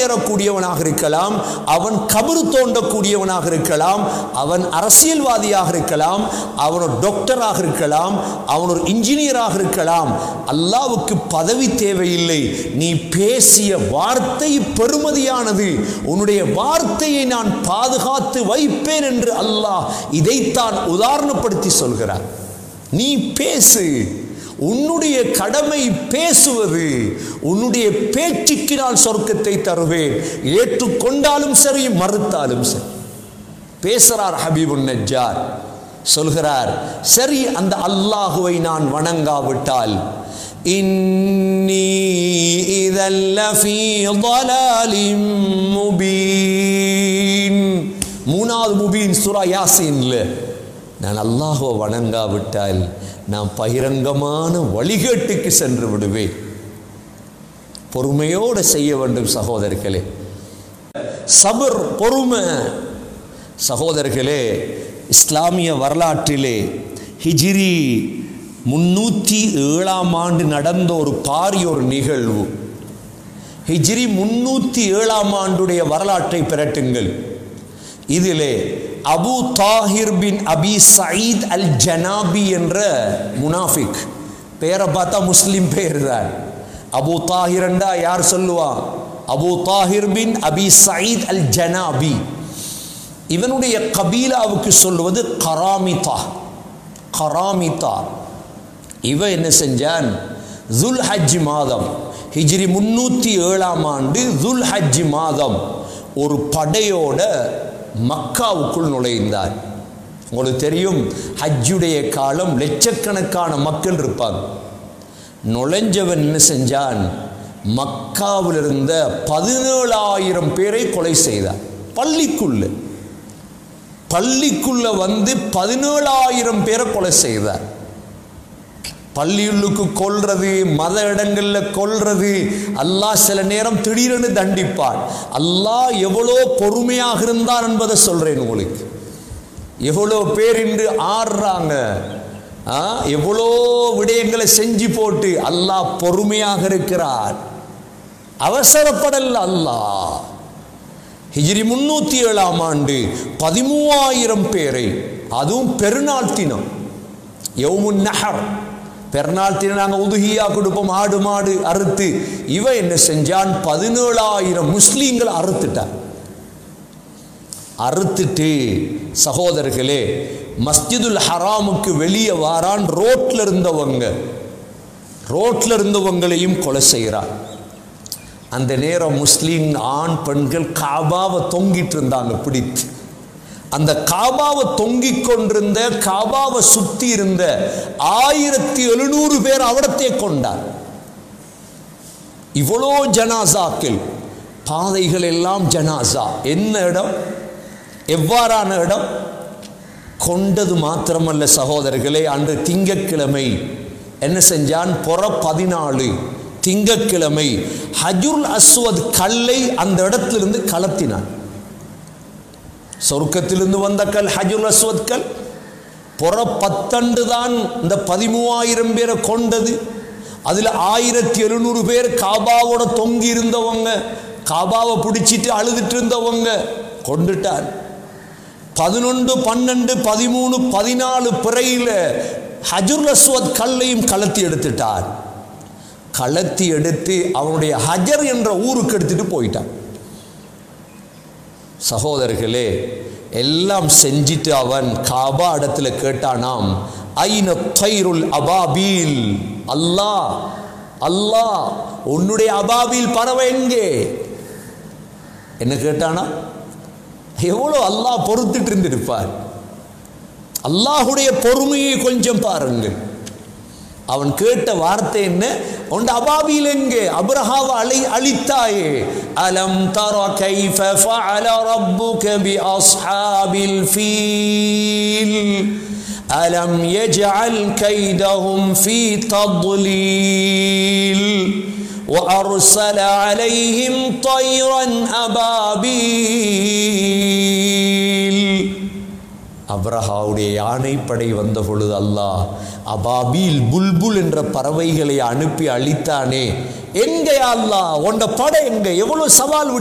ஏறக்கூடியவனாக இருக்கலாம் அவன் கபரு தோண்டக்கூடியவனாக இருக்கலாம் அவன் அரசியல்வாதியாக இருக்கலாம் அவன் ஒரு டாக்டராக இருக்கலாம் அவன் ஒரு இன்ஜினியராக இருக்கலாம் அல்லாவுக்கு பதவி தேவையில்லை நீ பேசிய வார்த்தை பெருமதியானது உன்னுடைய வார்த்தையை நான் பாதுகாத்து வைப்பேன் என்று அல்லாஹ் இதைத்தான் உதாரணப்படுத்தி சொல்கிறார் நீ பேசு உன்னுடைய கடமை பேசுவது உன்னுடைய பேச்சுக்கு நான் சொர்க்கத்தை தருவேன் ஏற்றுக்கொண்டாலும் சரி மறுத்தாலும் சரி பேசுறார் ஹபீபுன் நஜ்ஜார் சொல்கிறார் சரி அந்த அல்லாஹுவை நான் வணங்காவிட்டால் இன்னி இதல்ல ஃபீ ضلال முபீன் மூணாவது முபீன் சூரா யாசீன்ல நான் அல்லாஹுவை வணங்காவிட்டால் நான் பகிரங்கமான வழிகேட்டுக்கு சென்று விடுவேன் பொறுமையோடு செய்ய வேண்டும் சகோதரர்களே சபர் பொறுமை சகோதரர்களே இஸ்லாமிய வரலாற்றிலே ஹிஜ்ரி முன்னூற்றி ஏழாம் ஆண்டு நடந்த ஒரு பாரிய ஒரு நிகழ்வு ஹிஜ்ரி முன்னூற்றி ஏழாம் ஆண்டுடைய வரலாற்றை பிரட்டுங்கள் இதிலே Abu Tahir bin Abi Saeed al Jannabi என்ற முனாஃபிக் பேரை பார்த்தா முஸ்லிம் பேர் தான் அபு தாஹிரண்டா யார் சொல்லுவா Abu Tahir bin Abi Saeed al Jannabi இவனுடைய கபீலாவுக்கு சொல்லுவது கராமிதா கராமிதா இவன் என்ன செஞ்சான் துல் ஹஜ் மாதம் ஹிஜ்ரி முன்னூற்றி ஏழாம் ஆண்டு துல் ஹஜ் மாதம் ஒரு படையோட மக்காவுக்குள் நுழைந்தார் உங்களுக்கு தெரியும் ஹஜ்ஜுடைய காலம் லட்சக்கணக்கான மக்கள் இருப்பாங்க நுழைஞ்சவன் என்ன செஞ்சான் மக்காவில் இருந்த பதினேழாயிரம் பேரை கொலை செய்தார் பள்ளிக்குள்ள பள்ளிக்குள்ள வந்து பதினேழாயிரம் பேரை கொலை செய்தார் பள்ளியுள்ளுக்கு கொல்றது மத இடங்கள்ல கொல்றது அல்லாஹ் சில நேரம் திடீரென தண்டிப்பான் அல்லாஹ் எவ்வளோ பொறுமையாக இருந்தார் என்பதை சொல்றேன் உங்களுக்கு எவ்வளோ பேர் இன்று ஆடுறாங்க ஆ, எவ்வளோ விடயங்களை செஞ்சு போட்டு அல்லாஹ் பொறுமையாக இருக்கிறார் அவசரப்படல அல்லாஹ் ஹிஜ்ரி முன்னூத்தி ஏழாம் ஆண்டு பதிமூவாயிரம் பேரை அதுவும் பெருநாள் தினம் யௌமுன் நஹர் பெருநாள் தினம் நாங்கள் உதுகியா கொடுப்போம் ஆடு மாடு அறுத்து இவன் என்ன செஞ்சான் பதினேழாயிரம் முஸ்லீம்களை அறுத்துட்டான் அறுத்துட்டு சகோதரர்களே மஸ்ஜிதுல் ஹராமுக்கு வெளியே வாரான் ரோட்ல இருந்தவங்க ரோட்ல இருந்தவங்களையும் கொலை செய்கிறான் அந்த நேரம் முஸ்லீம் ஆண் பெண்கள் காபாவை தொங்கிட்டு இருந்தாங்க பிடித்து அந்த காபாவை தொங்கிக் கொண்டிருந்த காபாவை சுத்தி இருந்த ஆயிரத்தி எழுநூறு பேர் அவடத்தை கொண்டார் இவ்வளோ ஜனாசாக்கள் பாதைகள் எல்லாம் ஜனாசா என்ன இடம் எவ்வாறான இடம் கொண்டது மாத்திரமல்ல சகோதரர்களே அன்று திங்கட்கிழமை என்ன செஞ்சான் புற பதினாலு திங்கட்கிழமை ஹஜுல் அஸ்வத் கல்லை அந்த இடத்திலிருந்து கலத்தினான் சொர்க்கத்திலிருந்து வந்த கல் ஹஜுல் அஸ்வத் கல் புற பத்தண்டு தான் இந்த பதிமூவாயிரம் பேரை கொண்டது அதில் ஆயிரத்தி எழுநூறு பேர் காபாவோட தொங்கி இருந்தவங்க காபாவை பிடிச்சிட்டு அழுதுட்டு இருந்தவங்க கொண்டுட்டார் பதினொன்று பன்னெண்டு பதிமூணு பதினாலு பிறையில் ஹஜுல் அஸ்வத் கல்லையும் கலத்தி எடுத்துட்டார் கலத்தி எடுத்து அவனுடைய ஹஜர் என்ற ஊருக்கு எடுத்துட்டு போயிட்டான் சகோதரர்களே எல்லாம் செஞ்சிட்டு அவன் காபா இடத்துல கேட்டானாம் ஐன தைருல் அபாபீல் அல்லாஹ் அல்லாஹ் உன்னுடைய அபாபீல் பறவை எங்கே என்ன கேட்டானா எவ்வளோ அல்லாஹ் பொறுத்துட்டு இருந்திருப்பார் அல்லாஹுடைய பொறுமையை கொஞ்சம் பாருங்கள் அவன் கேட்ட வார்த்தை என்ன உண்ட அபாபியில் எங்கே அப்ரஹாவை அழி அழித்தாயே அலம் தர கைஃப ஃபஅல ரப்புக பி அஸ்ஹாபில் ஃபீல் அலம் யஜ்அல் கைதஹும் ஃபீ தضليل وأرسل عليهم طيرا أبابيل அப்ரஹாவுடைய யானைப்படை வந்த பொழுது அல்லாஹ் அபாபீல் புல்புல் என்ற பறவைகளை அனுப்பி அழித்தானே எங்கே அல்லாஹ் உண்ட படை எங்க எவ்வளவு சவால் விட்டு